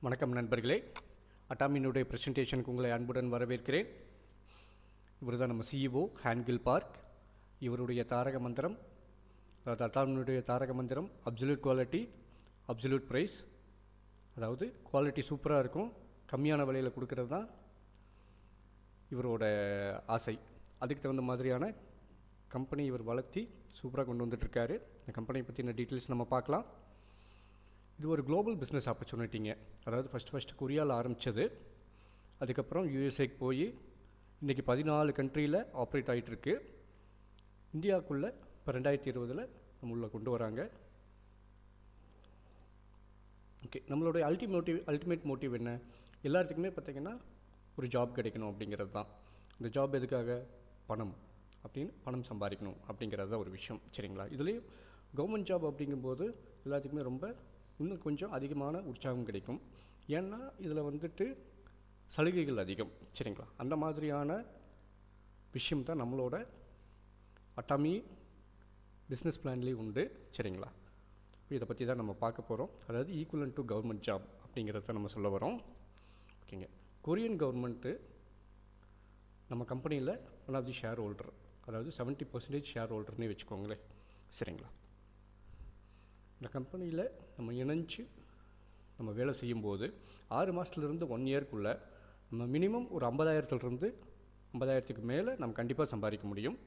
வணக்கம் நண்பர்களே அட்டாமினுடைய ப்ரெசன்டேஷனுக்கு உங்களை அன்புடன் வரவேற்கிறேன் இவர் தான் நம்ம சிஇஓ ஹேன்கில் பார்க் இவருடைய தாரக மந்திரம் அதாவது அட்டாமினுடைய தாரக மந்திரம் அப்சல்யூட் குவாலிட்டி அப்சல்யூட் ப்ரைஸ் அதாவது குவாலிட்டி சூப்பராக இருக்கும் கம்மியான விலையில் கொடுக்கறது தான் இவரோட ஆசை அதுக்கு தகுந்த மாதிரியான கம்பெனி இவர் வளர்த்தி சூப்பராக கொண்டு வந்துட்டுருக்காரு இந்த கம்பெனியை பற்றின டீட்டெயில்ஸ் நம்ம பார்க்கலாம் இது ஒரு குளோபல் பிஸ்னஸ் ஆப்பர்ச்சுனிட்டிங்க அதாவது ஃபஸ்ட் ஃபஸ்ட்டு கொரியாவில் ஆரம்பித்தது அதுக்கப்புறம் யூஎஸ்ஏக்கு போய் இன்றைக்கி பதினாலு கண்ட்ரியில் ஆப்ரேட் ஆகிட்டுருக்கு இந்தியாவுக்குள்ளே இப்போ ரெண்டாயிரத்தி இருபதில் நம்ம உள்ள கொண்டு வராங்க ஓகே நம்மளுடைய அல்டிமோட்டிவ் அல்டிமேட் மோட்டிவ் என்ன எல்லாத்துக்குமே பார்த்திங்கன்னா ஒரு ஜாப் கிடைக்கணும் அப்படிங்கிறது தான் இந்த ஜாப் எதுக்காக பணம் அப்படின்னு பணம் சம்பாதிக்கணும் அப்படிங்கிறது தான் ஒரு விஷயம் சரிங்களா இதுலேயும் கவர்மெண்ட் ஜாப் அப்படிங்கும்போது எல்லாத்துக்குமே ரொம்ப இன்னும் கொஞ்சம் அதிகமான உற்சாகம் கிடைக்கும் ஏன்னா இதில் வந்துட்டு சலுகைகள் அதிகம் சரிங்களா அந்த மாதிரியான விஷயம் தான் நம்மளோட அட்டாமி பிஸ்னஸ் பிளான்லேயும் உண்டு சரிங்களா இதை பற்றி தான் நம்ம பார்க்க போகிறோம் அதாவது ஈக்குவலன் டு கவர்மெண்ட் ஜாப் அப்படிங்கிறத நம்ம சொல்ல வரோம் ஓகேங்க கொரியன் கவர்மெண்ட்டு நம்ம கம்பெனியில் one of the shareholder அதாவது செவன்ட்டி பர்சன்டேஜ் ஷேர் ஹோல்டர்னே வச்சுக்கோங்களேன் சரிங்களா இந்த கம்பெனியில் நம்ம இணைஞ்சு நம்ம வேலை செய்யும்போது ஆறு மாதத்துலேருந்து ஒன் இயர்க்குள்ளே நம்ம மினிமம் ஒரு ஐம்பதாயிரத்துலேருந்து ஐம்பதாயிரத்துக்கு மேலே நம்ம கண்டிப்பாக சம்பாதிக்க முடியும்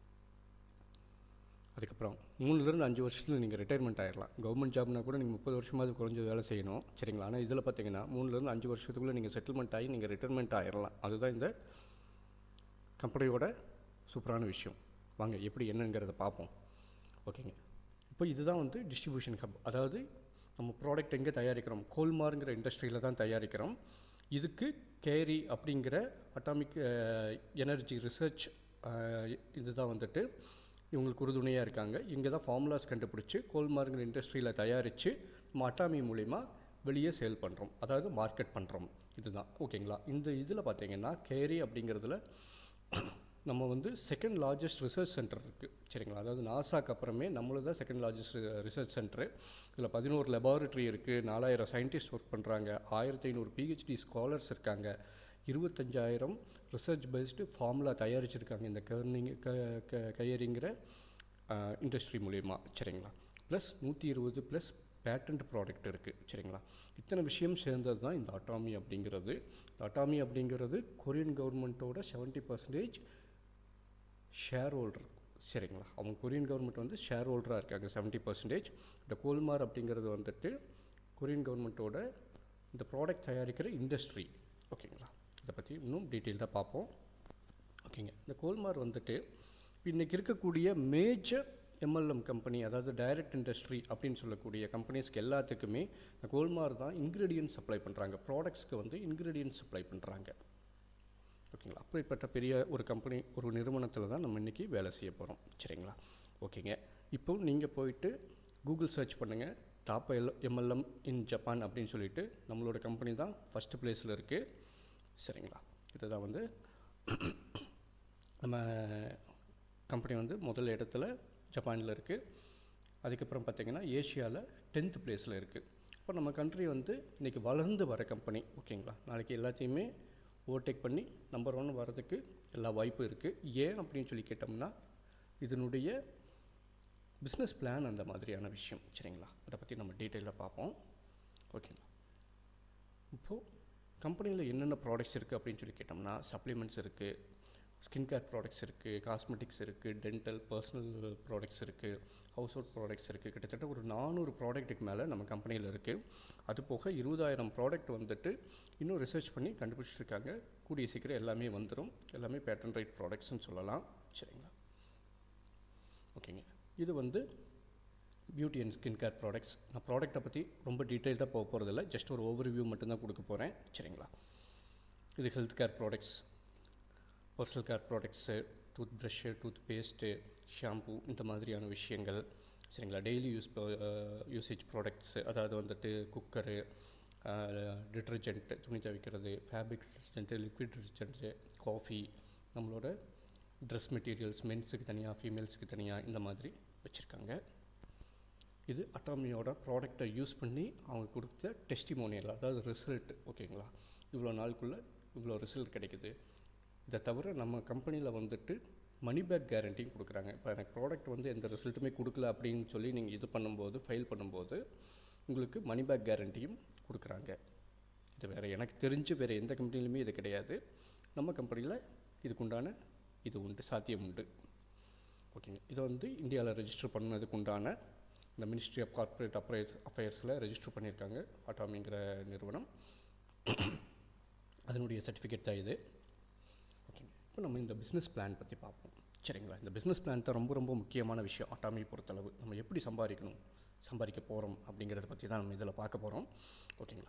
அதுக்கப்புறம் மூணுலேருந்து அஞ்சு வருஷத்தில் நீங்கள் ரிட்டையர்மெண்ட் ஆகிடலாம் கவர்மெண்ட் ஜாப்னா கூட நீங்கள் முப்பது வருஷமாவது குறைஞ்ச வேலை செய்யணும் சரிங்களா ஆனால் இதில் பார்த்தீங்கன்னா மூணுலேருந்து அஞ்சு வருஷத்துக்குள்ளே நீங்கள் செட்டில்மெண்ட் ஆகி நீங்கள் ரிட்டைர்மெண்ட் ஆகிடலாம் அதுதான் இந்த கம்பெனியோட சூப்பரான விஷயம் வாங்க எப்படி என்னங்கிறத பார்ப்போம் ஓகேங்க இப்போ இதுதான் வந்து டிஸ்ட்ரிபியூஷன் ஹப் அதாவது நம்ம ப்ராடக்ட் எங்கே தயாரிக்கிறோம் கோல்மாருங்கிற இண்டஸ்ட்ரியில் தான் தயாரிக்கிறோம் இதுக்கு கேரி அப்படிங்கிற அட்டாமிக் எனர்ஜி ரிசர்ச் இதுதான் வந்துட்டு இவங்களுக்கு உறுதுணையாக இருக்காங்க இங்கே தான் ஃபார்முலாஸ் கண்டுபிடிச்சி கோல்மாருங்கிற இண்டஸ்ட்ரியில் தயாரித்து நம்ம அட்டாமி மூலிமா வெளியே சேல் பண்ணுறோம் அதாவது மார்க்கெட் பண்ணுறோம் இதுதான் ஓகேங்களா இந்த இதில் பார்த்தீங்கன்னா கேரி அப்படிங்கிறதுல நம்ம வந்து செகண்ட் லார்ஜஸ்ட் ரிசர்ச் சென்டர் இருக்குது சரிங்களா அதாவது நாசாக்கு அப்புறமே நம்மளது தான் செகண்ட் லார்ஜஸ்ட் ரிசர்ச் சென்டரு இதில் பதினோரு லெபார்ட்ரி இருக்குது நாலாயிரம் சயின்டிஸ்ட் ஒர்க் பண்ணுறாங்க ஆயிரத்தி ஐநூறு பிஹெச்டி ஸ்காலர்ஸ் இருக்காங்க இருபத்தஞ்சாயிரம் ரிசர்ச் பேஸ்டு ஃபார்முலா தயாரிச்சிருக்காங்க இந்த கர்னிங் க க கையறிங்கிற இண்டஸ்ட்ரி மூலயமா சரிங்களா ப்ளஸ் நூற்றி இருபது ப்ளஸ் பேட்டன்ட் ப்ராடக்ட் இருக்குது சரிங்களா இத்தனை விஷயம் சேர்ந்தது தான் இந்த அட்டாமி அப்படிங்கிறது இந்த அட்டாமி அப்படிங்கிறது கொரியன் கவர்மெண்ட்டோட செவன்ட்டி பர்சன்டேஜ் ஷேர் ஹோல்டர் சரிங்களா அவங்க கொரியன் கவர்மெண்ட் வந்து ஷேர் ஹோல்டராக இருக்காங்க செவன்ட்டி பர்சன்டேஜ் இந்த கோல்மார் அப்படிங்கிறது வந்துட்டு கொரியன் கவர்மெண்ட்டோட இந்த ப்ராடக்ட் தயாரிக்கிற இண்டஸ்ட்ரி ஓகேங்களா இதை பற்றி இன்னும் டீட்டெயில்டாக பார்ப்போம் ஓகேங்க இந்த கோல்மார் வந்துட்டு இன்றைக்கி இருக்கக்கூடிய மேஜர் எம்எல்எம் கம்பெனி அதாவது டைரக்ட் இண்டஸ்ட்ரி அப்படின்னு சொல்லக்கூடிய கம்பெனிஸ்க்கு எல்லாத்துக்குமே இந்த கோல்மார் தான் இன்க்ரீடியன்ட் சப்ளை பண்ணுறாங்க ப்ராடக்ட்ஸ்க்கு வந்து இன்க்ரீடியன்ட் சப்ளை பண்ணுறாங்க ஓகேங்களா அப்படிப்பட்ட பெரிய ஒரு கம்பெனி ஒரு நிறுவனத்தில் தான் நம்ம இன்றைக்கி வேலை செய்ய போகிறோம் சரிங்களா ஓகேங்க இப்போ நீங்கள் போயிட்டு கூகுள் சர்ச் பண்ணுங்கள் top L MLM in Japan அப்படின்னு சொல்லிட்டு நம்மளோட கம்பெனி தான் ஃபஸ்ட்டு ப்ளேஸில் இருக்குது சரிங்களா இதுதான் வந்து நம்ம கம்பெனி வந்து முதல் இடத்துல ஜப்பானில் இருக்குது அதுக்கப்புறம் பார்த்திங்கன்னா ஏஷியாவில் டென்த் பிளேஸில் இருக்குது இப்போ நம்ம கண்ட்ரி வந்து இன்றைக்கி வளர்ந்து வர கம்பெனி ஓகேங்களா நாளைக்கு எல்லாத்தையுமே ஓவர்டேக் பண்ணி நம்பர் ஒன் வரதுக்கு எல்லா வாய்ப்பும் இருக்குது ஏன் அப்படின்னு சொல்லி கேட்டோம்னா இதனுடைய பிஸ்னஸ் பிளான் அந்த மாதிரியான விஷயம் சரிங்களா அதை பற்றி நம்ம டீட்டெயிலாக பார்ப்போம் ஓகேங்களா இப்போது கம்பெனியில் என்னென்ன ப்ராடக்ட்ஸ் இருக்குது அப்படின்னு சொல்லி கேட்டோம்னா சப்ளிமெண்ட்ஸ் இருக்குது ஸ்கின் கேர் ப்ராடக்ட்ஸ் இருக்குது காஸ்மெட்டிக்ஸ் இருக்குது டென்டல் பர்சனல் ப்ராடக்ட்ஸ் இருக்குது ஹவுஸ் ஹோல்ட் ப்ராடக்ட்ஸ் இருக்குது கிட்டத்தட்ட ஒரு நானூறு ப்ராடக்ட்டுக்கு மேலே நம்ம கம்பெனியில் இருக்குது அது போக இருபதாயிரம் ப்ராடக்ட் வந்துட்டு இன்னும் ரிசர்ச் பண்ணி கண்டுபிடிச்சிருக்காங்க கூடிய சீக்கிரம் எல்லாமே வந்துடும் எல்லாமே பேட்டன் ரைட் ப்ராடக்ட்ஸ்னு சொல்லலாம் சரிங்களா ஓகேங்க இது வந்து beauty and skin care products நான் ப்ராடக்ட்டை பற்றி ரொம்ப டீட்டெயில்டாக போக போகிறதில்ல ஜஸ்ட் ஒரு ஓவர்வியூ மட்டும்தான் கொடுக்க போகிறேன் சரிங்களா இது health care products personal care products toothbrush toothpaste shampoo இந்த மாதிரியான விஷயங்கள் சரிங்களா டெய்லி யூஸ் யூசேஜ் ப்ராடக்ட்ஸு அதாவது வந்துட்டு குக்கரு டிட்டர்ஜென்ட்டு துணி துவைக்கிறது fabric detergent liquid detergent coffee நம்மளோட ட்ரெஸ் மெட்டீரியல்ஸ் மென்ஸுக்கு தனியாக ஃபீமேல்ஸுக்கு தனியாக இந்த மாதிரி வச்சுருக்காங்க இது அட்டாமியோட ப்ராடக்டை யூஸ் பண்ணி அவங்க கொடுத்த டெஸ்டிமோனியல் அதாவது ரிசல்ட் ஓகேங்களா இவ்வளோ நாளுக்குள்ளே இவ்வளோ ரிசல்ட் கிடைக்குது இதை தவிர நம்ம கம்பெனியில் வந்துட்டு மணி பேக் கேரண்டியும் கொடுக்குறாங்க இப்போ எனக்கு ப்ராடக்ட் வந்து எந்த ரிசல்ட்டுமே கொடுக்கல அப்படின்னு சொல்லி நீங்கள் இது பண்ணும்போது ஃபைல் பண்ணும்போது உங்களுக்கு மணி பேக் கேரண்டியும் கொடுக்குறாங்க இது வேறு எனக்கு தெரிஞ்சு வேறு எந்த கம்பெனிலுமே இது கிடையாது நம்ம கம்பெனியில் இதுக்குண்டான இது உண்டு சாத்தியம் உண்டு ஓகேங்க இதை வந்து இந்தியாவில் ரெஜிஸ்டர் பண்ணதுக்கு உண்டான இந்த மினிஸ்ட்ரி ஆஃப் கார்ப்பரேட் அஃபேர்ஸ் அஃபேர்ஸில் ரெஜிஸ்டர் பண்ணியிருக்காங்க அட்டாமிங்கிற நிறுவனம் அதனுடைய சர்டிஃபிகேட் தான் இது ஓகேங்க இப்போ நம்ம இந்த பிஸ்னஸ் பிளான் பற்றி பார்ப்போம் சரிங்களா இந்த பிஸ்னஸ் பிளான் தான் ரொம்ப ரொம்ப முக்கியமான விஷயம் அட்டாமி பொறுத்தளவு நம்ம எப்படி சம்பாதிக்கணும் சம்பாதிக்க போகிறோம் அப்படிங்கிறத பற்றி தான் நம்ம இதில் பார்க்க போகிறோம் ஓகேங்களா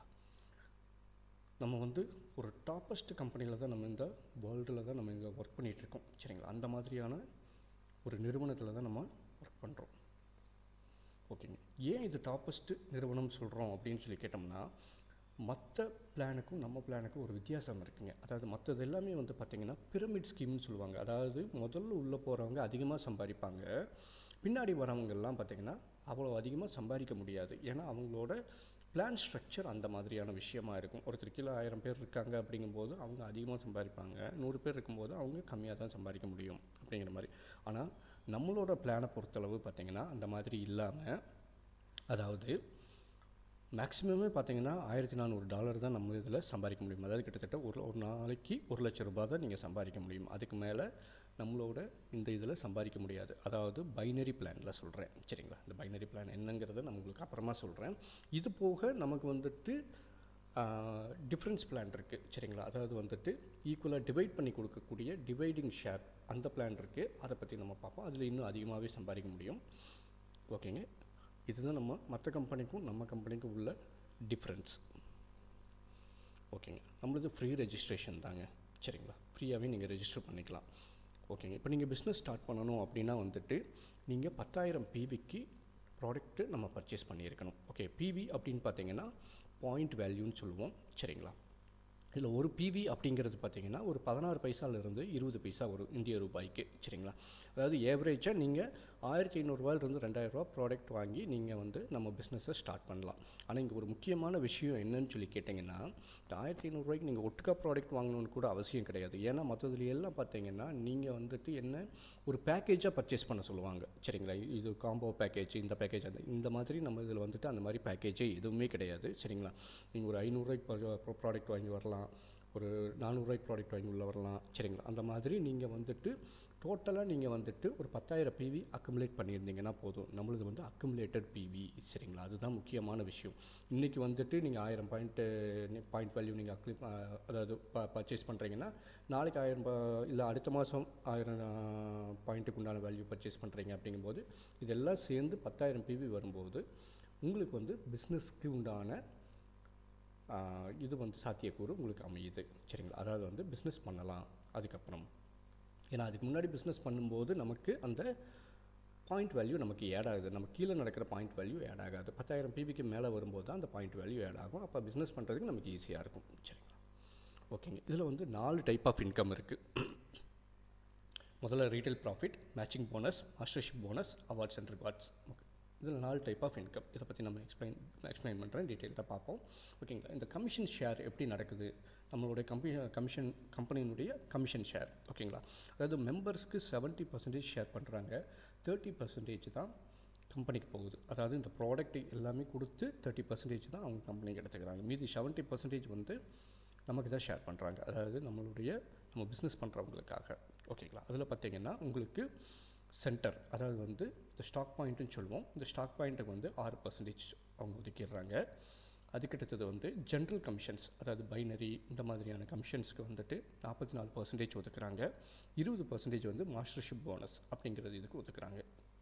நம்ம வந்து ஒரு டாப்பஸ்ட் கம்பெனியில் தான் நம்ம இந்த வேர்ல்டில் தான் நம்ம இங்கே ஒர்க் பண்ணிகிட்ருக்கோம் சரிங்களா அந்த மாதிரியான ஒரு நிறுவனத்தில் தான் நம்ம ஒர்க் பண்ணுறோம் ஓகேங்க ஏன் இது டாப்பஸ்ட் நிறுவனம் சொல்கிறோம் அப்படின்னு சொல்லி கேட்டோம்னா மற்ற பிளானுக்கும் நம்ம பிளானுக்கும் ஒரு வித்தியாசம் இருக்குங்க அதாவது மற்றது எல்லாமே வந்து பார்த்திங்கன்னா பிரமிட் ஸ்கீம்னு சொல்லுவாங்க அதாவது முதல்ல உள்ளே போகிறவங்க அதிகமாக சம்பாதிப்பாங்க பின்னாடி வரவங்கெல்லாம் பார்த்திங்கன்னா அவ்வளோ அதிகமாக சம்பாதிக்க முடியாது ஏன்னா அவங்களோட பிளான் ஸ்ட்ரக்சர் அந்த மாதிரியான விஷயமா இருக்கும் ஒருத்தர் கீழே ஆயிரம் பேர் இருக்காங்க அப்படிங்கும்போது அவங்க அதிகமாக சம்பாதிப்பாங்க நூறு பேர் இருக்கும்போது அவங்க கம்மியாக தான் சம்பாதிக்க முடியும் அப்படிங்கிற மாதிரி ஆனால் நம்மளோட பிளானை பொறுத்தளவு பார்த்திங்கன்னா அந்த மாதிரி இல்லாமல் அதாவது மேக்ஸிமமே பார்த்தீங்கன்னா ஆயிரத்தி நானூறு டாலர் தான் நம்ம இதில் சம்பாதிக்க முடியும் அதாவது கிட்டத்தட்ட ஒரு ஒரு நாளைக்கு ஒரு லட்ச ரூபாய் தான் நீங்கள் சம்பாதிக்க முடியும் அதுக்கு மேலே நம்மளோட இந்த இதில் சம்பாதிக்க முடியாது அதாவது பைனரி பிளானில் சொல்கிறேன் சரிங்களா இந்த பைனரி பிளான் என்னங்கிறத நான் உங்களுக்கு அப்புறமா சொல்கிறேன் இது போக நமக்கு வந்துட்டு டிஃப்ரென்ஸ் பிளான் இருக்குது சரிங்களா அதாவது வந்துட்டு ஈக்குவலாக டிவைட் பண்ணி கொடுக்கக்கூடிய டிவைடிங் ஷேர் அந்த பிளான் இருக்குது அதை பற்றி நம்ம பார்ப்போம் அதில் இன்னும் அதிகமாகவே சம்பாதிக்க முடியும் ஓகேங்க இதுதான் நம்ம மற்ற கம்பெனிக்கும் நம்ம கம்பெனிக்கும் உள்ள டிஃப்ரென்ஸ் ஓகேங்க நம்மளது ஃப்ரீ ரெஜிஸ்ட்ரேஷன் தாங்க சரிங்களா ஃப்ரீயாகவே நீங்கள் ரெஜிஸ்டர் பண்ணிக்கலாம் ஓகேங்க இப்போ நீங்கள் பிஸ்னஸ் ஸ்டார்ட் பண்ணணும் அப்படின்னா வந்துட்டு நீங்கள் பத்தாயிரம் பிவிக்கு ப்ராடக்ட்டு நம்ம பர்ச்சேஸ் பண்ணியிருக்கணும் ஓகே பிவி அப்படின்னு பார்த்தீங்கன்னா பாயிண்ட் வேல்யூன்னு சொல்லுவோம் சரிங்களா இதில் ஒரு பிவி அப்படிங்கிறது பார்த்தீங்கன்னா ஒரு பதினாறு பைசாலேருந்து இருபது பைசா வரும் இந்திய ரூபாய்க்கு சரிங்களா அதாவது ஏவரேஜாக நீங்கள் ஆயிரத்தி ஐநூறுரூவாயிலிருந்து ரெண்டாயிரரூவா ப்ராடக்ட் வாங்கி நீங்கள் வந்து நம்ம பிஸ்னஸை ஸ்டார்ட் பண்ணலாம் ஆனால் இங்கே ஒரு முக்கியமான விஷயம் என்னன்னு சொல்லி கேட்டிங்கன்னா இந்த ஆயிரத்தி ஐநூறுரூவாய்க்கு நீங்கள் ஒட்டுக்கா ப்ராடக்ட் வாங்கணும்னு கூட அவசியம் கிடையாது ஏன்னா மற்றதுல எல்லாம் பார்த்தீங்கன்னா நீங்கள் வந்துட்டு என்ன ஒரு பேக்கேஜாக பர்ச்சேஸ் பண்ண சொல்லுவாங்க சரிங்களா இது காம்போ பேக்கேஜ் இந்த பேக்கேஜ் அந்த இந்த மாதிரி நம்ம இதில் வந்துட்டு அந்த மாதிரி பேக்கேஜே எதுவுமே கிடையாது சரிங்களா நீங்கள் ஒரு ஐநூறுரூவாய்க்கு ப்ராடக்ட் வாங்கி வரலாம் ஒரு நானூறுரூவாய்க்கு ப்ராடக்ட் வாங்கி உள்ள வரலாம் சரிங்களா அந்த மாதிரி நீங்கள் வந்துட்டு டோட்டலாக நீங்கள் வந்துட்டு ஒரு பத்தாயிரம் பிவி அக்குமுலேட் பண்ணியிருந்தீங்கன்னா போதும் நம்மளது வந்து அக்குமுலேட்டட் பிவி சரிங்களா அதுதான் முக்கியமான விஷயம் இன்றைக்கி வந்துட்டு நீங்கள் ஆயிரம் பாயிண்ட்டு பாயிண்ட் வேல்யூ நீங்கள் அக்லி அதாவது ப பர்ச்சேஸ் பண்ணுறீங்கன்னா நாளைக்கு ஆயிரம் இல்லை அடுத்த மாதம் ஆயிரம் பாயிண்ட்டுக்கு உண்டான வேல்யூ பர்ச்சேஸ் பண்ணுறீங்க அப்படிங்கும்போது இதெல்லாம் சேர்ந்து பத்தாயிரம் பிவி வரும்போது உங்களுக்கு வந்து பிஸ்னஸ்க்கு உண்டான இது வந்து சாத்தியக்கூறு உங்களுக்கு அமையுது சரிங்களா அதாவது வந்து பிஸ்னஸ் பண்ணலாம் அதுக்கப்புறம் ஏன்னா அதுக்கு முன்னாடி பிஸ்னஸ் பண்ணும்போது நமக்கு அந்த பாயிண்ட் வேல்யூ நமக்கு ஆட் ஆகுது நம்ம கீழே நடக்கிற பாயிண்ட் வேல்யூ ஆட் ஆகாது பத்தாயிரம் பிபிக்கு மேலே வரும்போது தான் அந்த பாயிண்ட் வேல்யூ ஆட் ஆகும் அப்போ பிஸ்னஸ் பண்ணுறதுக்கு நமக்கு ஈஸியாக இருக்கும் சரிங்களா ஓகேங்க இதில் வந்து நாலு டைப் ஆஃப் இன்கம் இருக்குது முதல்ல retail profit matching bonus mastership bonus awards and rewards okay இதில் நாலு டைப் ஆஃப் இன்கம் இதை பற்றி நம்ம எக்ஸ்பிளைன் எக்ஸ்பிளைன் பண்ணுறேன் டீட்டெயில்டாக பார்ப்போம் ஓகேங்களா இந்த கமிஷன் ஷேர் எப்படி நடக்குது நம்மளுடைய கம்பி கமிஷன் கம்பெனியினுடைய கமிஷன் ஷேர் ஓகேங்களா அதாவது மெம்பர்ஸ்க்கு செவன்ட்டி பர்சன்டேஜ் ஷேர் பண்ணுறாங்க தேர்ட்டி பர்சன்டேஜ் தான் கம்பெனிக்கு போகுது அதாவது இந்த ப்ராடக்ட் எல்லாமே கொடுத்து தேர்ட்டி பர்சன்டேஜ் தான் அவங்க கம்பெனிக்கு எடுத்துக்கிறாங்க மீதி செவன்ட்டி பர்சன்டேஜ் வந்து நமக்கு தான் ஷேர் பண்ணுறாங்க அதாவது நம்மளுடைய நம்ம பிஸ்னஸ் பண்ணுறவங்களுக்காக ஓகேங்களா அதில் பார்த்தீங்கன்னா உங்களுக்கு சென்டர் அதாவது வந்து இந்த ஸ்டாக் பாயிண்ட்டுன்னு சொல்லுவோம் இந்த ஸ்டாக் பாயிண்ட்டுக்கு வந்து ஆறு பர்சன்டேஜ் அவங்க ஒதுக்கிடுறாங்க அதுக்கடுத்தது வந்து ஜென்ரல் கமிஷன்ஸ் அதாவது பைனரி இந்த மாதிரியான கமிஷன்ஸ்க்கு வந்துட்டு நாற்பத்தி நாலு பர்சன்டேஜ் ஒதுக்குறாங்க இருபது பர்சன்டேஜ் வந்து மாஸ்டர்ஷிப் போனஸ் அப்படிங்கிறது இதுக்கு ஒதுக்குறாங்க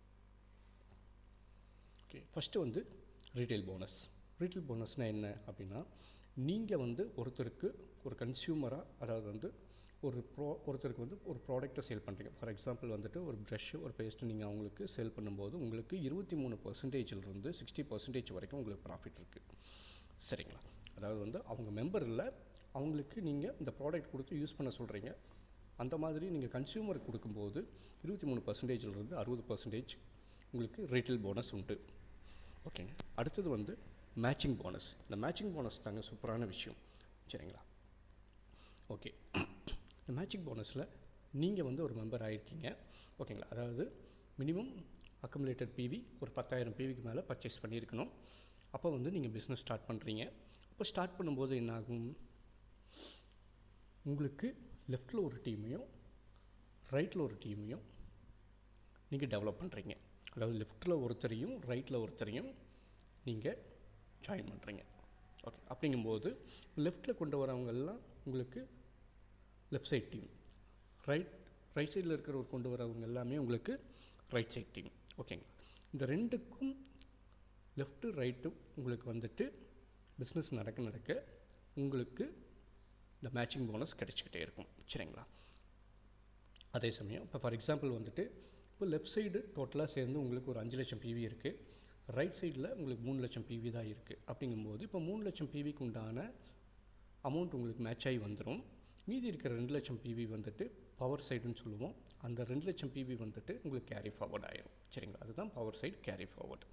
ஓகே ஃபஸ்ட்டு வந்து ரீட்டைல் போனஸ் ரீட்டைல் போனஸ்னால் என்ன அப்படின்னா நீங்கள் வந்து ஒருத்தருக்கு ஒரு கன்சியூமராக அதாவது வந்து ஒரு ப்ரோ ஒருத்தருக்கு வந்து ஒரு ப்ராடக்ட்டை சேல் பண்ணுறீங்க ஃபார் எக்ஸாம்பிள் வந்துட்டு ஒரு ப்ரஷ்ஷு ஒரு பேஸ்ட்டு நீங்கள் அவங்களுக்கு சேல் பண்ணும்போது உங்களுக்கு இருபத்தி மூணு பர்சன்டேஜிலிருந்து சிக்ஸ்டி பர்சன்டேஜ் வரைக்கும் உங்களுக்கு ப்ராஃபிட் இருக்குது சரிங்களா அதாவது வந்து அவங்க மெம்பர் இல்லை அவங்களுக்கு நீங்கள் இந்த ப்ராடக்ட் கொடுத்து யூஸ் பண்ண சொல்கிறீங்க அந்த மாதிரி நீங்கள் கன்சியூமருக்கு கொடுக்கும்போது இருபத்தி மூணு பர்சன்டேஜிலிருந்து அறுபது பர்சன்டேஜ் உங்களுக்கு ரீட்டைல் போனஸ் உண்டு ஓகேங்க அடுத்தது வந்து மேட்சிங் போனஸ் இந்த மேட்சிங் போனஸ் தாங்க சூப்பரான விஷயம் சரிங்களா ஓகே இந்த மேட்சிங் போனஸில் நீங்கள் வந்து ஒரு மெம்பர் ஆகிருக்கீங்க ஓகேங்களா அதாவது மினிமம் அக்குமுலேட்டட் பிவி ஒரு பத்தாயிரம் பிவிக்கு மேலே பர்ச்சேஸ் பண்ணியிருக்கணும் அப்போ வந்து நீங்கள் பிஸ்னஸ் ஸ்டார்ட் பண்ணுறீங்க அப்போ ஸ்டார்ட் பண்ணும்போது என்ன ஆகும் உங்களுக்கு லெஃப்ட்டில் ஒரு டீமையும் ரைட்டில் ஒரு டீமையும் நீங்கள் டெவலப் பண்ணுறீங்க அதாவது லெஃப்ட்டில் ஒருத்தரையும் ரைட்டில் ஒருத்தரையும் நீங்கள் ஜாயின் பண்ணுறீங்க ஓகே அப்படிங்கும்போது லெஃப்ட்டில் கொண்டு வரவங்கெல்லாம் உங்களுக்கு left side team right right சைடில் இருக்கிறவர் கொண்டு வரவங்க எல்லாமே உங்களுக்கு ரைட் சைட் டீம் ஓகேங்களா இந்த ரெண்டுக்கும் லெஃப்ட்டு ரைட்டும் உங்களுக்கு வந்துட்டு பிஸ்னஸ் நடக்க நடக்க உங்களுக்கு இந்த மேட்சிங் போனஸ் கிடைச்சிக்கிட்டே இருக்கும் சரிங்களா அதே சமயம் இப்போ ஃபார் எக்ஸாம்பிள் வந்துட்டு இப்போ லெஃப்ட் சைடு டோட்டலாக சேர்ந்து உங்களுக்கு ஒரு அஞ்சு லட்சம் பிவி இருக்குது ரைட் சைடில் உங்களுக்கு மூணு லட்சம் பிவி தான் இருக்குது அப்படிங்கும்போது இப்போ மூணு லட்சம் பிவிக்கு உண்டான அமௌண்ட் உங்களுக்கு மேட்ச் ஆகி வந்துடும் மீதி இருக்கிற ரெண்டு லட்சம் பிவி வந்துட்டு பவர் சைடுன்னு சொல்லுவோம் அந்த ரெண்டு லட்சம் பிவி வந்துட்டு உங்களுக்கு கேரி ஃபார்வர்ட் ஆயிரும் சரிங்களா அதுதான் பவர் சைடு கேரி ஃபார்வர்ட்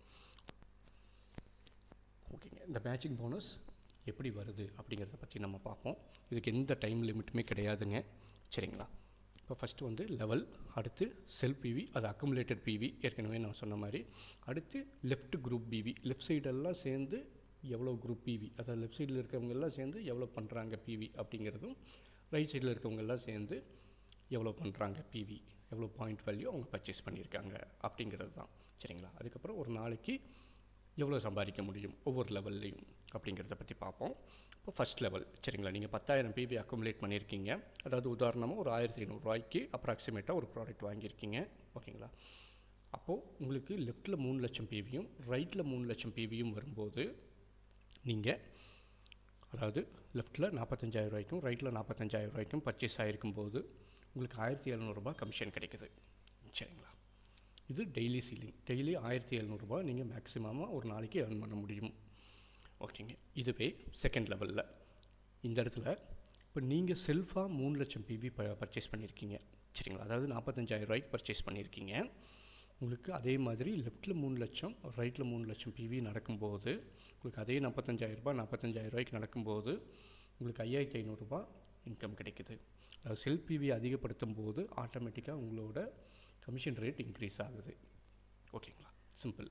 ஓகேங்க இந்த மேட்சிங் போனஸ் எப்படி வருது அப்படிங்கிறத பற்றி நம்ம பார்ப்போம் இதுக்கு எந்த டைம் லிமிட்டுமே கிடையாதுங்க சரிங்களா இப்போ ஃபஸ்ட்டு வந்து லெவல் அடுத்து செல் பிவி அது அக்குமுலேட்டட் பிவி ஏற்கனவே நான் சொன்ன மாதிரி அடுத்து லெஃப்ட் குரூப் பிவி லெஃப்ட் சைடெல்லாம் சேர்ந்து எவ்வளோ குரூப் பிவி அதாவது லெஃப்ட் சைடில் இருக்கவங்க எல்லாம் சேர்ந்து எவ்வளோ பண்ணுறாங்க பிவி அப்படிங்கிறதும் ரைட் சைடில் இருக்கவங்க எல்லாம் சேர்ந்து எவ்வளோ பண்ணுறாங்க பிவி எவ்வளோ பாயிண்ட் வேல்யூ அவங்க பர்ச்சேஸ் பண்ணியிருக்காங்க அப்படிங்கிறது தான் சரிங்களா அதுக்கப்புறம் ஒரு நாளைக்கு எவ்வளோ சம்பாதிக்க முடியும் ஒவ்வொரு லெவல்லையும் அப்படிங்கிறத பற்றி பார்ப்போம் இப்போ ஃபஸ்ட் லெவல் சரிங்களா நீங்கள் பத்தாயிரம் பிபி அக்குமுலேட் பண்ணியிருக்கீங்க அதாவது உதாரணமாக ஒரு ஆயிரத்தி ஐநூறுரூவாய்க்கு அப்ராக்சிமேட்டாக ஒரு ப்ராடக்ட் வாங்கியிருக்கீங்க ஓகேங்களா அப்போது உங்களுக்கு லெஃப்ட்டில் மூணு லட்சம் பிவியும் ரைட்டில் மூணு லட்சம் பிவியும் வரும்போது நீங்கள் அதாவது லெஃப்ட்டில் நாற்பத்தஞ்சாயிரம் ரூபாய்க்கும் ரைட்டில் நாற்பத்தஞ்சாயிரம் ரூபாய்க்கும் பர்ச்சேஸ் ஆகிருக்கும் போது உங்களுக்கு ஆயிரத்தி எழுநூறுபா கமிஷன் கிடைக்குது சரிங்களா இது டெய்லி சீலிங் டெய்லி ஆயிரத்தி எழுநூறுபா நீங்கள் மேக்ஸிமமாக ஒரு நாளைக்கு ஏர்ன் பண்ண முடியும் ஓகேங்க இதுவே செகண்ட் லெவலில் இந்த இடத்துல இப்போ நீங்கள் செல்ஃபாக மூணு லட்சம் பிவி ப பர்ச்சேஸ் பண்ணியிருக்கீங்க சரிங்களா அதாவது நாற்பத்தஞ்சாயிரம் ரூபாய்க்கு பர்ச்சேஸ் பண்ணியிருக்கீங்க உங்களுக்கு அதே மாதிரி லெஃப்ட்டில் மூணு லட்சம் ரைட்டில் மூணு லட்சம் பிவி நடக்கும்போது உங்களுக்கு அதே நாற்பத்தஞ்சாயிரரூபா நாற்பத்தஞ்சாயிரம் ரூபாய்க்கு நடக்கும்போது உங்களுக்கு ஐயாயிரத்தி ஐநூறுரூபா இன்கம் கிடைக்குது அதாவது செல் பிவி அதிகப்படுத்தும் போது ஆட்டோமேட்டிக்காக உங்களோட கமிஷன் ரேட் இன்க்ரீஸ் ஆகுது ஓகேங்களா சிம்பிள்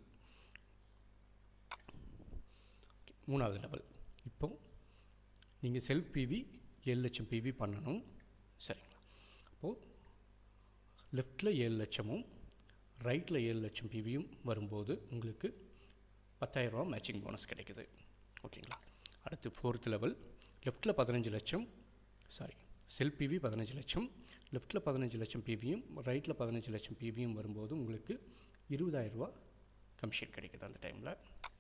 மூணாவது லெவல் இப்போ நீங்கள் செல்ஃப் பிவி ஏழு லட்சம் பிவி பண்ணணும் சரிங்களா அப்போது லெஃப்ட்டில் ஏழு லட்சமும் ரைட்டில் ஏழு லட்சம் பிவியும் வரும்போது உங்களுக்கு பத்தாயிரரூபா மேட்சிங் போனஸ் கிடைக்குது ஓகேங்களா அடுத்து ஃபோர்த் லெவல் லெஃப்ட்டில் பதினஞ்சு லட்சம் சாரி செல் பிவி பதினஞ்சு லட்சம் லெஃப்ட்டில் பதினஞ்சு லட்சம் பிவியும் ரைட்டில் பதினஞ்சு லட்சம் பிவியும் வரும்போது உங்களுக்கு இருபதாயிரரூபா கமிஷன் கிடைக்குது அந்த டைமில்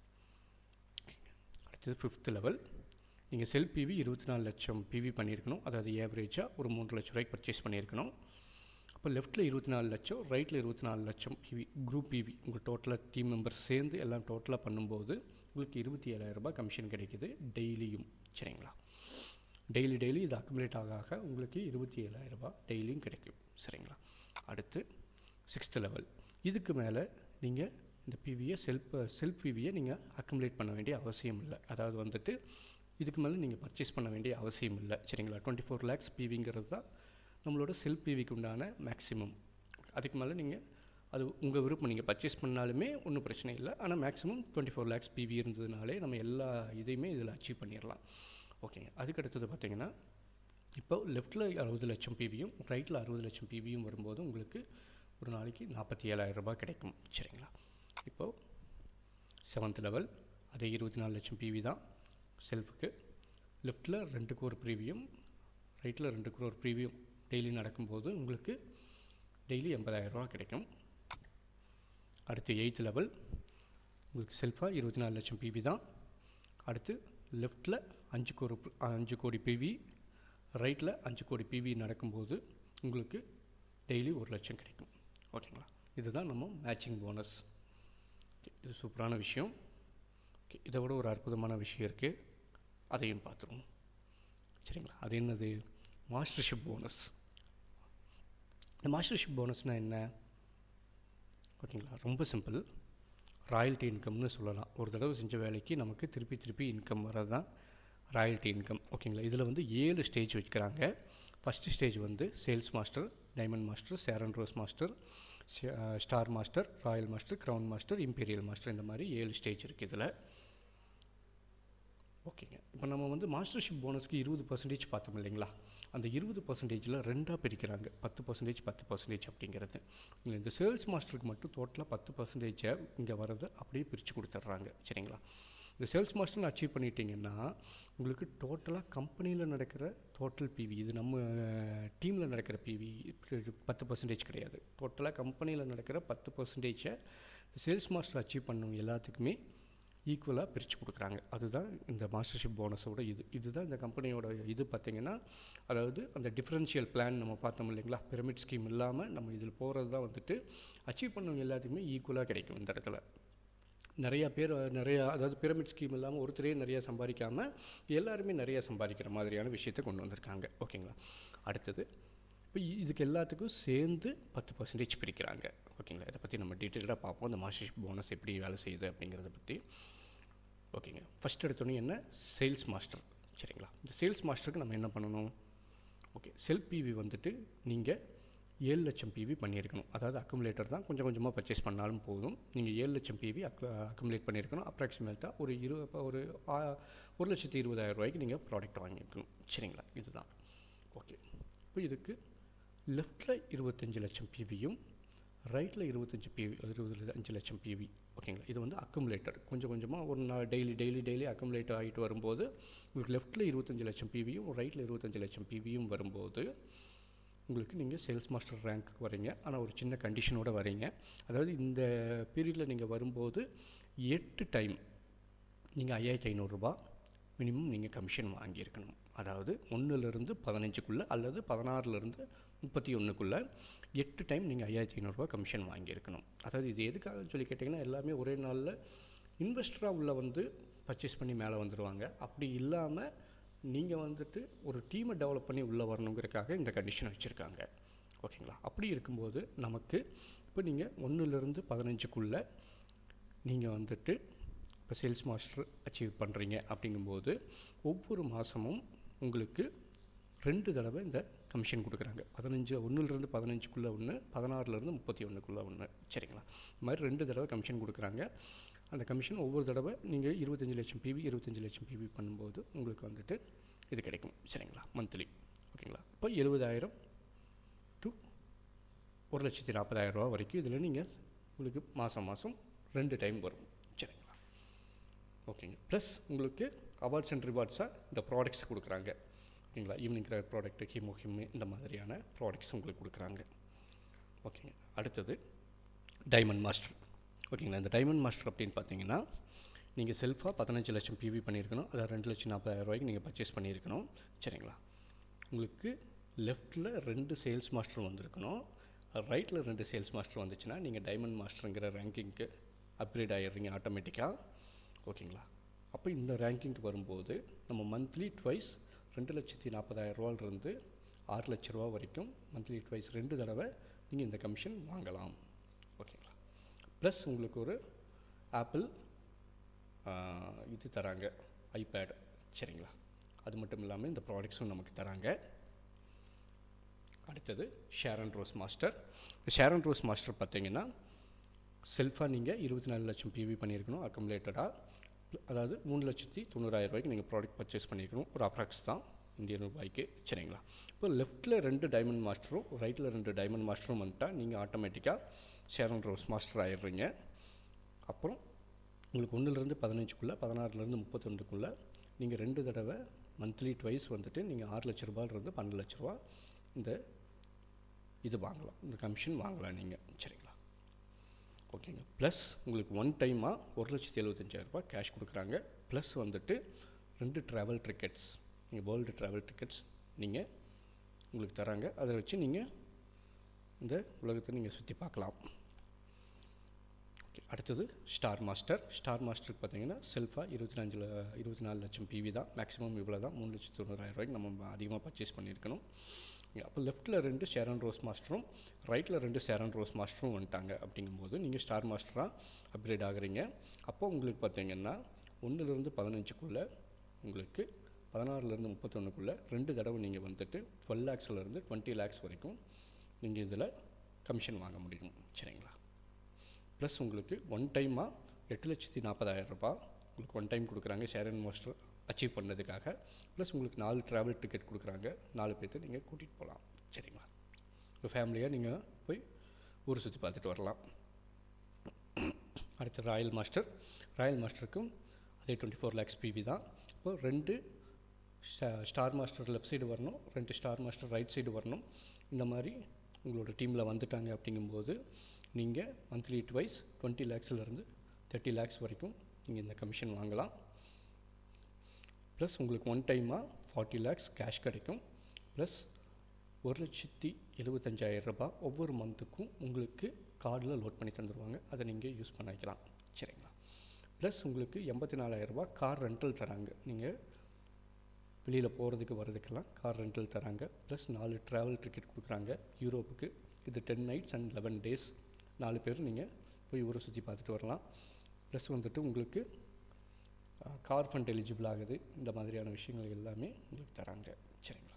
அடுத்தது ஃபிஃப்த் லெவல் நீங்கள் செல் பிவி இருபத்தி நாலு லட்சம் பிவி பண்ணியிருக்கணும் அதாவது ஏவரேஜாக ஒரு மூன்று லட்ச ரூபாய்க்கு பர்ச்சேஸ் பண்ணியிருக்கணும் அப்போ லெஃப்ட்டில் இருபத்தி நாலு லட்சம் ரைட்டில் இருபத்தி நாலு லட்சம் பிவி குரூப் பிவி உங்கள் டோட்டலாக டீம் மெம்பர்ஸ் சேர்ந்து எல்லாம் டோட்டலாக பண்ணும்போது உங்களுக்கு இருபத்தி ஏழாயிரரூபா கமிஷன் கிடைக்குது டெய்லியும் சரிங்களா டெய்லி டெய்லி இது அக்குமுலேட் ஆக ஆக உங்களுக்கு இருபத்தி ஏழாயிரரூபா டெய்லியும் கிடைக்கும் சரிங்களா அடுத்து சிக்ஸ்த் லெவல் இதுக்கு மேலே நீங்கள் இந்த பிவியை செல்ஃப் செல்ஃப் பிவியை நீங்கள் அக்குமுலேட் பண்ண வேண்டிய அவசியம் இல்லை அதாவது வந்துட்டு இதுக்கு மேலே நீங்கள் பர்ச்சேஸ் பண்ண வேண்டிய அவசியம் இல்லை சரிங்களா டுவெண்ட்டி ஃபோர் லேக்ஸ் பிவிங்கிறது தான் நம்மளோட செல்ஃப் பிவிக்கு உண்டான மேக்ஸிமம் அதுக்கு மேலே நீங்கள் அது உங்கள் விருப்பம் நீங்கள் பர்ச்சேஸ் பண்ணாலுமே ஒன்றும் பிரச்சனை இல்லை ஆனால் maximum twenty four lakhs PV இருந்ததுனாலே நம்ம எல்லா இதையுமே இதில் அச்சீவ் பண்ணிடலாம் ஓகேங்க அதுக்கு அடுத்தது பார்த்தீங்கன்னா இப்போ லெஃப்ட்டில் அறுபது லட்சம் பிவியும் ரைட்டில் அறுபது லட்சம் பிவியும் வரும்போது உங்களுக்கு ஒரு நாளைக்கு நாற்பத்தி ஏழாயிரம் ரூபாய் கிடைக்கும் சரிங்களா இப்போது செவன்த் லெவல் அதே இருபத்தி நாலு லட்சம் பிவி தான் செல்ஃபுக்கு லெஃப்ட்டில் ரெண்டுக்கு ஒரு ப்ரீவியம் ரைட்டில் ரெண்டுக்கு ஒரு ப்ரீவியம் டெய்லி நடக்கும்போது உங்களுக்கு டெய்லி எண்பதாயிரரூபா கிடைக்கும் அடுத்து எயித் லெவல் உங்களுக்கு செல்ஃபாக இருபத்தி நாலு லட்சம் பிவி தான் அடுத்து லெஃப்ட்டில் அஞ்சு கோடி அஞ்சு கோடி பிவி ரைட்டில் அஞ்சு கோடி பிவி நடக்கும்போது உங்களுக்கு டெய்லி ஒரு லட்சம் கிடைக்கும் ஓகேங்களா இதுதான் நம்ம மேட்சிங் போனஸ் இது சூப்பரான விஷயம் ஓகே இதை விட ஒரு அற்புதமான விஷயம் இருக்குது அதையும் பார்த்துருவோம் சரிங்களா அது என்னது மாஸ்டர்ஷிப் போனஸ் இந்த மாஸ்டர்ஷிப் போனஸ்னால் என்ன ஓகேங்களா ரொம்ப சிம்பிள் ராயல்ட்டி இன்கம்னு சொல்லலாம் ஒரு தடவை செஞ்ச வேலைக்கு நமக்கு திருப்பி திருப்பி இன்கம் வர்றது தான் ராயல்ட்டி இன்கம் ஓகேங்களா இதில் வந்து ஏழு ஸ்டேஜ் வைக்கிறாங்க ஃபஸ்ட்டு ஸ்டேஜ் வந்து sales master diamond master Sharon rose master star master royal master crown master imperial master இந்த மாதிரி ஏழு ஸ்டேஜ் இருக்குது இதில் ஓகேங்க இப்போ நம்ம வந்து மாஸ்டர்ஷிப் போனஸ்க்கு இருபது பர்சன்டேஜ் பார்த்தோம் இல்லைங்களா அந்த இருபது பர்சன்டேஜில் ரெண்டாக பிரிக்கிறாங்க பத்து பர்சன்டேஜ் பத்து பர்சன்டேஜ் அப்படிங்கிறது இந்த சேல்ஸ் மாஸ்டருக்கு மட்டும் டோட்டலாக பத்து பர்சன்டேஜை இங்கே வரதை அப்படியே பிரித்து கொடுத்துட்றாங்க சரிங்களா இந்த சேல்ஸ் மாஸ்டர்னு அச்சீவ் பண்ணிட்டீங்கன்னா உங்களுக்கு டோட்டலாக கம்பெனியில் நடக்கிற டோட்டல் பிவி இது நம்ம டீமில் நடக்கிற பிவி பத்து பர்சன்டேஜ் கிடையாது டோட்டலாக கம்பெனியில் நடக்கிற பத்து பர்சன்டேஜை சேல்ஸ் மாஸ்டர் அச்சீவ் பண்ணவங்க எல்லாத்துக்குமே ஈக்குவலாக பிரித்து கொடுக்குறாங்க அதுதான் இந்த மாஸ்டர்ஷிப் போனஸோட இது இதுதான் இந்த கம்பெனியோட இது பார்த்திங்கன்னா அதாவது அந்த டிஃப்ரென்ஷியல் பிளான் நம்ம பார்த்தோம் இல்லைங்களா பிரமிட் ஸ்கீம் இல்லாமல் நம்ம இதில் போகிறது தான் வந்துட்டு அச்சீவ் பண்ணவங்க எல்லாத்துக்குமே ஈக்குவலாக கிடைக்கும் இந்த இடத்துல நிறையா பேர் நிறையா அதாவது பிரமிட் ஸ்கீம் இல்லாமல் ஒருத்தரே நிறையா சம்பாதிக்காமல் எல்லாருமே நிறையா சம்பாதிக்கிற மாதிரியான விஷயத்தை கொண்டு வந்திருக்காங்க ஓகேங்களா அடுத்தது இப்போ இதுக்கு எல்லாத்துக்கும் சேர்ந்து பத்து பர்சன்டேஜ் பிரிக்கிறாங்க ஓகேங்களா இதை பற்றி நம்ம டீட்டெயிலாக பார்ப்போம் இந்த மாஸ்டர்ஷிப் போனஸ் எப்படி வேலை செய்யுது அப்படிங்கிறத பற்றி ஓகேங்க ஃபஸ்ட் எடுத்தோன்னே என்ன சேல்ஸ் மாஸ்டர் சரிங்களா இந்த சேல்ஸ் மாஸ்டருக்கு நம்ம என்ன பண்ணணும் ஓகே செல் பிவி வந்துட்டு நீங்கள் ஏழு லட்சம் பிவி பண்ணியிருக்கணும் அதாவது அக்குமுலேட்டர் தான் கொஞ்சம் கொஞ்சமாக பர்ச்சேஸ் பண்ணாலும் போதும் நீங்கள் ஏழு லட்சம் பிவி அக் அக்குமுலேட் பண்ணியிருக்கணும் அப்ராக்சிமேட்டாக ஒரு இரு ஒரு ஒரு லட்சத்தி இருபதாயிரம் ரூபாய்க்கு நீங்கள் ப்ராடக்ட் வாங்கியிருக்கணும் சரிங்களா இதுதான் ஓகே இப்போ இதுக்கு லெஃப்டில் இருபத்தஞ்சி லட்சம் பிவியும் ரைட்டில் இருபத்தஞ்சி பிவி இருபது அஞ்சு லட்சம் பிவி ஓகேங்களா இது வந்து அக்குமுலேட்டர் கொஞ்சம் கொஞ்சமாக ஒரு நாள் டெய்லி டெய்லி டெய்லி அக்குமுலேட் ஆகிட்டு வரும்போது உங்களுக்கு லெஃப்ட்டில் இருபத்தஞ்சி லட்சம் பிவியும் ரைட்டில் இருபத்தஞ்சி லட்சம் பிவியும் வரும்போது உங்களுக்கு நீங்கள் சேல்ஸ் மாஸ்டர் ரேங்க்குக்கு வரீங்க ஆனால் ஒரு சின்ன கண்டிஷனோடு வரீங்க அதாவது இந்த பீரியடில் நீங்கள் வரும்போது எட்டு டைம் நீங்கள் ஐயாயிரத்தி ஐநூறுரூபா மினிமம் நீங்கள் கமிஷன் வாங்கியிருக்கணும் அதாவது ஒன்றுலேருந்து பதினஞ்சுக்குள்ளே அல்லது பதினாறுலேருந்து முப்பத்தி ஒன்றுக்குள்ளே எட்டு டைம் நீங்கள் ஐயாயிரத்தி ஐநூறுரூவா கமிஷன் வாங்கியிருக்கணும் அதாவது இது எதுக்காக சொல்லி கேட்டிங்கன்னா எல்லாமே ஒரே நாளில் இன்வெஸ்டராக உள்ள வந்து பர்ச்சேஸ் பண்ணி மேலே வந்துடுவாங்க அப்படி இல்லாமல் நீங்கள் வந்துட்டு ஒரு டீமை டெவலப் பண்ணி உள்ளே வரணுங்கிறதுக்காக இந்த கண்டிஷன் வச்சுருக்காங்க ஓகேங்களா அப்படி இருக்கும்போது நமக்கு இப்போ நீங்கள் ஒன்றுலேருந்து பதினஞ்சுக்குள்ளே நீங்கள் வந்துட்டு இப்போ சேல்ஸ் மாஸ்டர் அச்சீவ் பண்ணுறீங்க அப்படிங்கும்போது ஒவ்வொரு மாதமும் உங்களுக்கு ரெண்டு தடவை இந்த கமிஷன் கொடுக்குறாங்க பதினஞ்சு ஒன்றுலேருந்து பதினஞ்சுக்குள்ளே ஒன்று பதினாறுலேருந்து முப்பத்தி ஒன்றுக்குள்ளே ஒன்று சரிங்களா இது மாதிரி ரெண்டு தடவை கமிஷன் கொடுக்குறாங்க அந்த கமிஷன் ஒவ்வொரு தடவை நீங்கள் இருபத்தஞ்சி லட்சம் பிவி இருபத்தஞ்சி லட்சம் பிவி பண்ணும்போது உங்களுக்கு வந்துட்டு இது கிடைக்கும் சரிங்களா மந்த்லி ஓகேங்களா இப்போ எழுபதாயிரம் டு ஒரு லட்சத்தி நாற்பதாயிரம் ரூபா வரைக்கும் இதில் நீங்கள் உங்களுக்கு மாதம் மாதம் ரெண்டு டைம் வரும் சரிங்களா ஓகேங்க ப்ளஸ் உங்களுக்கு அவார்ட்ஸ் அண்ட் ரிவார்ட்ஸாக இந்த ப்ராடக்ட்ஸ் கொடுக்குறாங்க ஓகேங்களா evening great product HemoHIM இந்த மாதிரியான ப்ராடக்ட்ஸ் உங்களுக்கு கொடுக்குறாங்க ஓகேங்க அடுத்தது டைமண்ட் மாஸ்டர் ஓகேங்களா இந்த டைமண்ட் மாஸ்டர் அப்படின்னு பார்த்தீங்கன்னா நீங்கள் செல்ஃபாக பதினஞ்சு லட்சம் பிவி பண்ணியிருக்கணும் அதாவது ரெண்டு லட்சம் நாற்பதாயிரம் ரூபாய்க்கு நீங்கள் பர்ச்சேஸ் பண்ணியிருக்கணும் சரிங்களா உங்களுக்கு லெஃப்ட்டில் ரெண்டு சேல்ஸ் மாஸ்டர் வந்திருக்கணும் ரைட்டில் ரெண்டு சேல்ஸ் மாஸ்டர் வந்துச்சுன்னா நீங்கள் டைமண்ட் மாஸ்டருங்கிற ரேங்கிங்க்கு அப்கிரேட் ஆகிடுறீங்க ஆட்டோமேட்டிக்காக ஓகேங்களா அப்போ இந்த ரேங்கிங்க்கு வரும்போது நம்ம மந்த்லி ட்வைஸ் ரெண்டு லட்சத்தி நாற்பதாயிரம் ரூபாயிலிருந்து ஆறு லட்ச ரூபா வரைக்கும் மந்த்லி ட்வைஸ் ரெண்டு தடவை நீங்கள் இந்த கமிஷன் வாங்கலாம் ஓகேங்களா ப்ளஸ் உங்களுக்கு ஒரு ஆப்பிள் இது தராங்க ஐபேட் சரிங்களா அது மட்டும் இல்லாமல் இந்த ப்ராடக்ட்ஸும் நமக்கு தராங்க அடுத்தது ஷேரன் ரோஸ் மாஸ்டர் இந்த ஷேரன் ரோஸ் மாஸ்டர் பார்த்தீங்கன்னா செல்ஃபாக நீங்கள் இருபத்தி நாலு லட்சம் பிவி பண்ணியிருக்கணும் அக்கமுலேட்டடாக அதாவது மூணு லட்சத்தி தொண்ணூறாயிரம் ரூபாய்க்கு நீங்கள் ப்ராடக்ட் பர்ச்சேஸ் பண்ணியிருக்கணும் ஒரு அப்ராக்ஸ் தான் இந்தியன் ரூபாய்க்கு சரிங்களா இப்போ லெஃப்ட்டில் ரெண்டு டைமண்ட் மாஸ்டரும் ரைட்டில் ரெண்டு டைமண்ட் மாஸ்டரும் வந்துட்டால் நீங்கள் ஆட்டோமேட்டிக்காக ஷேரன் ரோஸ் மாஸ்டர் ஆயிடுறீங்க அப்புறம் உங்களுக்கு ஒன்றுலேருந்து பதினஞ்சுக்குள்ளே பதினாறுலேருந்து முப்பத்தொன்றுக்குள்ளே நீங்கள் ரெண்டு தடவை மந்த்லி ட்வைஸ் வந்துட்டு நீங்கள் ஆறு லட்ச ரூபாயிலிருந்து பன்னெண்டு லட்ச ரூபா இந்த இது வாங்கலாம் இந்த கமிஷன் வாங்கலாம் நீங்கள் சரிங்களா ஓகேங்க ப்ளஸ் உங்களுக்கு ஒன் டைமாக ஒரு லட்சத்தி எழுபத்தஞ்சாயிரரூபா கேஷ் கொடுக்குறாங்க ப்ளஸ் வந்துட்டு ரெண்டு ட்ராவல் டிக்கெட்ஸ் நீங்கள் வேர்ல்டு ட்ராவல் டிக்கெட்ஸ் நீங்கள் உங்களுக்கு தராங்க அதை வச்சு நீங்கள் இந்த உலகத்தை நீங்கள் சுற்றி பார்க்கலாம் ஓகே அடுத்தது ஸ்டார் மாஸ்டர் ஸ்டார் மாஸ்டருக்கு பார்த்தீங்கன்னா செல்ஃபாக இருபத்தி அஞ்சில் இருபத்தி நாலு லட்சம் பிவி தான் மேக்ஸிமம் இவ்வளோ தான் மூணு லட்சத்து தொண்ணூறாயிரம் ரூபாய்க்கு நம்ம அதிகமாக பர்ச்சேஸ் பண்ணியிருக்கணும் அப்போ லெஃப்ட்டில் ரெண்டு ஷேரன் ரோஸ் மாஸ்டரும் ரைட்டில் ரெண்டு ஷேரன் ரோஸ் மாஸ்டரும் வந்துட்டாங்க அப்படிங்கும்போது நீங்கள் ஸ்டார் மாஸ்டராக அப்கிரேட் ஆகுறீங்க அப்போ உங்களுக்கு பார்த்தீங்கன்னா ஒன்றுலேருந்து பதினஞ்சுக்குள்ளே உங்களுக்கு பதினாறுலேருந்து முப்பத்தொன்றுக்குள்ளே ரெண்டு தடவை நீங்கள் வந்துட்டு டுவெல் லேக்ஸ்லேருந்து டுவெண்ட்டி லேக்ஸ் வரைக்கும் நீங்கள் இதில் கமிஷன் வாங்க முடியும் சரிங்களா ப்ளஸ் உங்களுக்கு ஒன் டைமாக எட்டு லட்சத்தி நாற்பதாயிரம் ரூபாய் உங்களுக்கு ஒன் டைம் கொடுக்குறாங்க ஷேரன் மாஸ்டர் அச்சீவ் பண்ணதுக்காக ப்ளஸ் உங்களுக்கு நாலு ட்ராவல் டிக்கெட் கொடுக்குறாங்க நாலு பேர்த்து நீங்கள் கூட்டிகிட்டு போகலாம் சரிங்களா உங்கள் ஃபேமிலியாக நீங்கள் போய் ஊர் சுற்றி பார்த்துட்டு வரலாம் அடுத்து ராயல் மாஸ்டர் ராயல் மாஸ்டருக்கும் அதே டுவெண்ட்டி ஃபோர் லேக்ஸ் பிவி தான் இப்போ ரெண்டு ஸ்டார் மாஸ்டர் லெஃப்ட் சைடு வரணும் ரெண்டு ஸ்டார் மாஸ்டர் ரைட் சைடு வரணும் இந்த மாதிரி உங்களோட டீமில் வந்துட்டாங்க அப்படிங்கும்போது நீங்கள் மந்த்லி ட்வைஸ் டுவெண்ட்டி லேக்ஸ்லேருந்து தேர்ட்டி லேக்ஸ் வரைக்கும் நீங்கள் இந்த கமிஷன் வாங்கலாம் ப்ளஸ் உங்களுக்கு ஒன் டைமாக ஃபார்ட்டி லேக்ஸ் கேஷ் கிடைக்கும் ப்ளஸ் ஒரு லட்சத்தி எழுபத்தஞ்சாயிரம் ரூபாய் ஒவ்வொரு மந்த்துக்கும் உங்களுக்கு கார்டில் லோட் பண்ணி தந்துடுவாங்க அதை நீங்கள் யூஸ் பண்ணிக்கலாம் சரிங்களா ப்ளஸ் உங்களுக்கு எண்பத்தி நாலாயிரரூபா கார் ரெண்டல் தராங்க நீங்கள் வெளியில் போகிறதுக்கு வர்றதுக்கெல்லாம் கார் ரெண்டல் தராங்க ப்ளஸ் நாலு ட்ராவல் டிக்கெட் கொடுக்குறாங்க யூரோப்புக்கு இது ten nights and eleven days நாலு பேர் நீங்கள் போய் ஊரை சுற்றி பார்த்துட்டு வரலாம் ப்ளஸ் வந்துட்டு உங்களுக்கு கார் ஃபண்ட் எலிஜிபிள் ஆகுது இந்த மாதிரியான விஷயங்கள் எல்லாமே உங்களுக்கு தராங்க சரிங்களா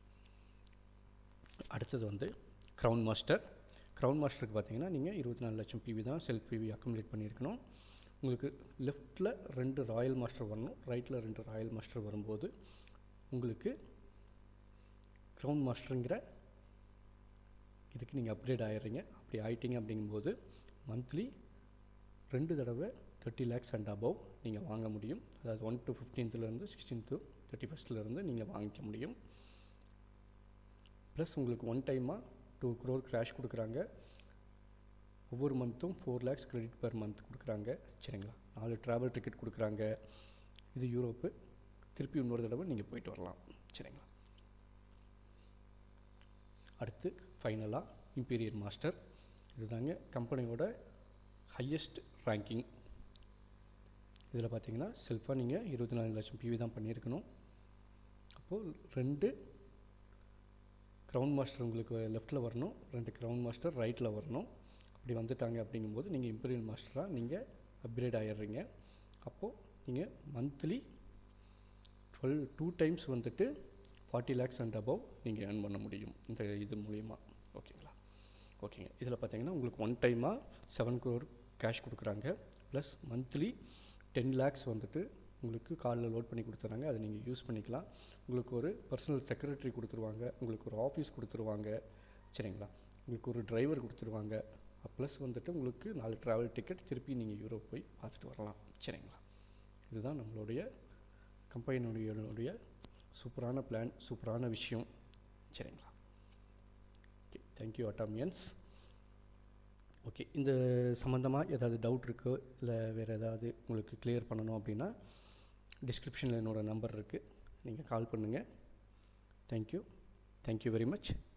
அடுத்தது வந்து க்ரௌன் மாஸ்டர் க்ரௌன் மாஸ்டருக்கு பார்த்தீங்கன்னா நீங்கள் இருபத்தி நாலு லட்சம் பிவி தான் செல்ஃப் பிவி அக்குமுலேட் பண்ணியிருக்கணும் உங்களுக்கு லெஃப்ட்டில் ரெண்டு ராயல் மாஸ்டர் வரணும் ரைட்டில் ரெண்டு ராயல் மாஸ்டர் வரும்போது உங்களுக்கு க்ரௌன் மாஸ்டருங்கிற இதுக்கு நீங்கள் அப்கிரேட் ஆகிடுறீங்க அப்படி ஆயிட்டீங்க அப்படிங்கும்போது மந்த்லி ரெண்டு தடவை தேர்ட்டி லேக்ஸ் அண்ட் அபவ் நீங்கள் வாங்க முடியும் அதாவது ஒன் டு ஃபிஃப்டீன்த்துலேருந்து சிக்ஸ்டீன் டு தேர்ட்டி ஃபஸ்ட்லேருந்து நீங்கள் வாங்கிக்க முடியும் ப்ளஸ் உங்களுக்கு ஒன் டைமாக டூ க்ரோர் கிராஷ் கொடுக்குறாங்க ஒவ்வொரு மந்த்தும் four lakhs credit per month கொடுக்குறாங்க சரிங்களா நாலு ட்ராவல் டிக்கெட் கொடுக்குறாங்க இது யூரோப்பு திருப்பி இன்னொரு தடவை நீங்கள் போயிட்டு வரலாம் சரிங்களா அடுத்து ஃபைனலாக இம்பீரியர் மாஸ்டர் இதுதாங்க கம்பெனியோட ஹையஸ்ட் ரேங்கிங் இதில் பார்த்தீங்கன்னா செல்ஃபாக நீங்கள் இருபத்தி நாலு லட்சம் பிவி தான் பண்ணியிருக்கணும் அப்போது ரெண்டு க்ரௌண்ட் மாஸ்டர் உங்களுக்கு லெஃப்ட்டில் வரணும் ரெண்டு க்ரௌண்ட் மாஸ்டர் ரைட்டில் வரணும் அப்படி வந்துட்டாங்க அப்படிங்கும்போது நீங்கள் இம்பீரியல் மாஸ்டராக நீங்கள் அப்கிரேட் ஆகிடுறீங்க அப்போது நீங்கள் மந்த்லி டுவெல் டூ டைம்ஸ் வந்துட்டு ஃபார்ட்டி லேக்ஸ் அண்ட் அபவ் நீங்கள் ஏர்ன் பண்ண முடியும் இந்த இது மூலிமா ஓகேங்களா ஓகேங்க இதில் பார்த்தீங்கன்னா உங்களுக்கு ஒன் டைமாக செவன் க்ரோர் கேஷ் கொடுக்குறாங்க ப்ளஸ் மந்த்லி டென் லேக்ஸ் வந்துட்டு உங்களுக்கு காலில் லோட் பண்ணி கொடுத்துறாங்க அதை நீங்கள் யூஸ் பண்ணிக்கலாம் உங்களுக்கு ஒரு பர்சனல் செக்ரட்டரி கொடுத்துருவாங்க உங்களுக்கு ஒரு ஆஃபீஸ் கொடுத்துருவாங்க சரிங்களா உங்களுக்கு ஒரு டிரைவர் கொடுத்துருவாங்க ப்ளஸ் வந்துட்டு உங்களுக்கு நாலு ட்ராவல் டிக்கெட் திருப்பி நீங்கள் யூரோப் போய் பார்த்துட்டு வரலாம் சரிங்களா இதுதான் நம்மளுடைய கம்பெனியுடைய சூப்பரான பிளான் சூப்பரான விஷயம் சரிங்களா ஓகே தேங்க்யூ அட்டாமியன்ஸ் ஓகே இந்த சம்மந்தமாக ஏதாவது டவுட் இருக்கோ இல்லை வேறு ஏதாவது உங்களுக்கு கிளியர் பண்ணணும் அப்படின்னா டிஸ்கிரிப்ஷனில் என்னோடய நம்பர் இருக்குது நீங்கள் கால் பண்ணுங்கள் தேங்க்யூ தேங்க்யூ வெரி மச்